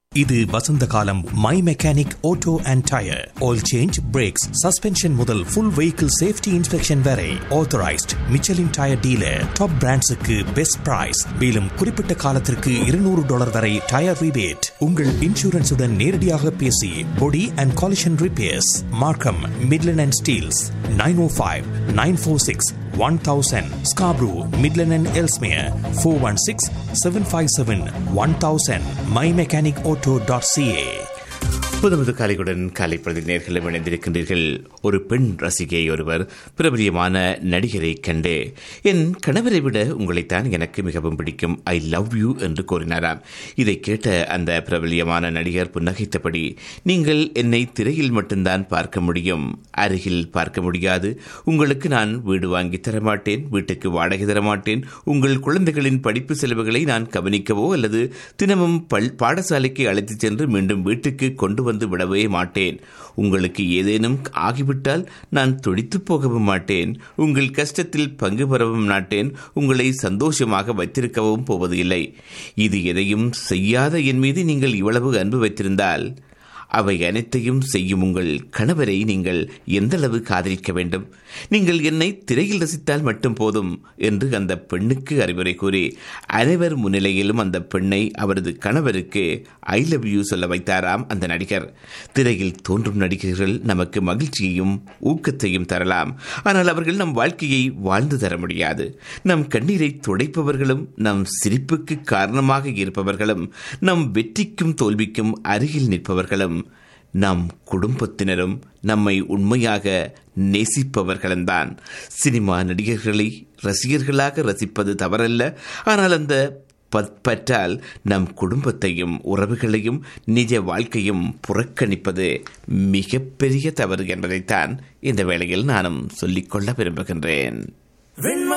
இது வசந்த காலம் my mechanic auto and tyre oil change brakes suspension முதல் ஃபுல் வெஹிக்கிள் சேஃப்டி இன்ஸ்பெக்ஷன் வரை authorised Michelin tyre dealer top பிராண்ட்ஸுக்கு பெஸ்ட் பிரைஸ் மேலும் குறிப்பிட்ட காலத்திற்கு இருநூறு டாலர் வரை டயர் ரிபேட் உங்கள் இன்சூரன்ஸுடன் நேரடியாக பேசி body and collision repairs Markham Midland and Steeles nine O five nine four six one thousand Scarborough Midland and Ellesmere four one six seven five seven one thousand my mechanic auto dot CA புதுமது காலையுடன் காலை பிரதி நேர்களும் இணைந்திருக்கின்றீர்கள் ஒரு பெண் ரசிகை ஒருவர் பிரபலியமான நடிகரை கண்டு என் கணவரை விட உங்களைத்தான் எனக்கு மிகவும் பிடிக்கும் ஐ லவ் யூ என்று கூறினாராம் இதை கேட்ட அந்த பிரபலியமான நடிகர் புன்னகைத்தபடி நீங்கள் என்னை திரையில் மட்டும்தான் பார்க்க முடியும் அருகில் பார்க்க முடியாது உங்களுக்கு நான் வீடு வாங்கி தரமாட்டேன் வீட்டுக்கு வாடகை தரமாட்டேன் உங்கள் குழந்தைகளின் படிப்பு செலவுகளை நான் கவனிக்கவோ அல்லது தினமும் பல் பாடசாலைக்கு அழைத்துச் சென்று மீண்டும் வீட்டுக்கு கொண்டு வந்து விடவே மாட்டேன் உங்களுக்கு ஏதேனும் ஆகிவிட்டால் நான் துடித்து போகவும் மாட்டேன் உங்கள் கஷ்டத்தில் பங்கு பெறவும் மாட்டேன் உங்களை சந்தோஷமாக வைத்திருக்கவும் போவது இல்லை இது எதையும் செய்யாத என் மீது நீங்கள் இவ்வளவு அன்பு வைத்திருந்தால் அவை அனைத்தையும் செய்யும் உங்கள் கணவரை நீங்கள் எந்தளவு காதலிக்க வேண்டும் நீங்கள் என்னை திரையில் ரசித்தால் மட்டும் போதும் என்று அந்த பெண்ணுக்கு அறிவுரை கூறி அனைவர் முன்னிலையிலும் அந்த பெண்ணை அவரது கணவருக்கு ஐ லவ் யூ சொல்ல வைத்தாராம் அந்த நடிகர் திரையில் தோன்றும் நடிகர்கள் நமக்கு மகிழ்ச்சியையும் ஊக்கத்தையும் தரலாம் ஆனால் அவர்கள் நம் வாழ்க்கையை வாழ்ந்து தர முடியாது நம் கண்ணீரை துடைப்பவர்களும் நம் சிரிப்புக்கு காரணமாக இருப்பவர்களும் நம் வெற்றிக்கும் தோல்விக்கும் அருகில் நிற்பவர்களும் நம் குடும்பத்தினரும் நம்மை உண்மையாக நேசிப்பவர்களும்தான் சினிமா நடிகர்களை ரசிகர்களாக ரசிப்பது தவறல்ல ஆனால் அந்த பற்றால் நம் குடும்பத்தையும் உறவுகளையும் நிஜ வாழ்க்கையும் புறக்கணிப்பது மிகப்பெரிய தவறு என்பதைத்தான் இந்த வேளையில் நானும் சொல்லிக்கொள்ள விரும்புகின்றேன்